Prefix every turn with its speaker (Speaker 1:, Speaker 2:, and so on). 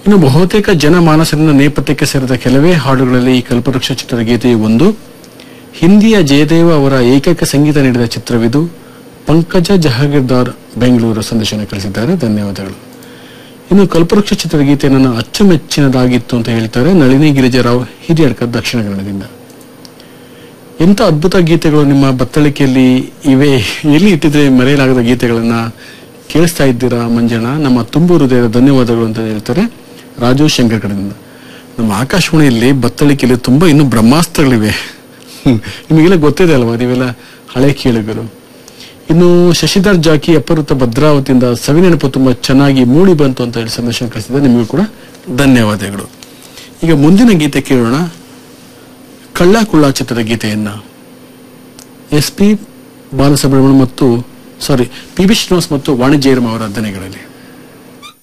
Speaker 1: ಇನ್ನು ಬಹುತೇಕ ಜನಮಾನಸದಿಂದ ನೇಪಥ್ಯಕ್ಕೆ ಸೇರಿದ ಕೆಲವೇ ಹಾಡುಗಳಲ್ಲಿ ಈ ಕಲ್ಪವೃಕ್ಷ ಚಿತ್ರದ ಗೀತೆಯು ಒಂದು ಹಿಂದಿಯ ಜಯದೇವ ಅವರ ಏಕೈಕ ಸಂಗೀತ ನೀಡಿದ ಚಿತ್ರವಿದು ಪಂಕಜ ಜಹಾಗೀರ್ದಾರ್ ಬೆಂಗಳೂರು ಸಂದೇಶವನ್ನು ಕಳಿಸಿದ್ದಾರೆ ಧನ್ಯವಾದಗಳು ಇನ್ನು ಕಲ್ಪವೃಕ್ಷ ಚಿತ್ರದ ಗೀತೆ ನನ್ನ ಅಚ್ಚುಮೆಚ್ಚಿನದಾಗಿತ್ತು ಅಂತ ಹೇಳ್ತಾರೆ ನಳಿನಿ ಗಿರಿಜಾರಾವ್ ಹಿರಿಯಡ್ಕ ದಕ್ಷಿಣ ಕನ್ನಡದಿಂದ ಎಂಥ ಅದ್ಭುತ ಗೀತೆಗಳು ನಿಮ್ಮ ಬತ್ತಳಿಕೆಯಲ್ಲಿ ಇವೆ ಎಲ್ಲಿ ಇಟ್ಟಿದ್ರೆ ಮರೆಯಲಾಗದ ಗೀತೆಗಳನ್ನ ಕೇಳಿಸ್ತಾ ಇದ್ದೀರಾ ಮಂಜಣ್ಣ ನಮ್ಮ ತುಂಬು ಹೃದಯದ ಧನ್ಯವಾದಗಳು ಅಂತ ಹೇಳ್ತಾರೆ ರಾಜು ಶಂಕರ್ ಕಡೆಯಿಂದ ನಮ್ಮ ಆಕಾಶವಾಣಿಯಲ್ಲಿ ಬತ್ತಳಿಕೆಯಲ್ಲಿ ತುಂಬಾ ಇನ್ನೂ ಬ್ರಹ್ಮಾಸ್ತ್ರಗಳಿವೆ ಹ್ಮ್. ನಿಮಗೆಲ್ಲ ಗೊತ್ತಿದೆ ಅಲ್ವಾ ನೀವೆಲ್ಲ ಹಳೆ ಕೇಳುಗರು ಇನ್ನು ಶಶಿಧರ್ ಜಾಕಿ ಅಪರೂತ ಭದ್ರಾವತಿಯಿಂದ ಸವಿನೆನಪು ತುಂಬಾ ಚೆನ್ನಾಗಿ ಮೂಡಿ ಬಂತು ಅಂತ ಹೇಳಿ ಸಂದೇಶ ಕಳಿಸಿದ ನಿಮಗೂ ಕೂಡ ಧನ್ಯವಾದಗಳು ಈಗ ಮುಂದಿನ ಗೀತೆ ಕೇಳೋಣ ಕಳ್ಳ ಕುಳ್ಳ ಚಿತ್ರದ ಗೀತೆಯನ್ನ ಎಸ್ ಪಿ ಬಾಲಸುಬ್ರಹ್ಮಣ್ಯ ಮತ್ತು ಸಾರಿ ಪಿ ಬಿ ಶ್ರೀನಿವಾಸ್ ಮತ್ತು ವಾಣಿಜ್ಯ ಅವರ ಅಧ್ಯಯನಗಳಲ್ಲಿ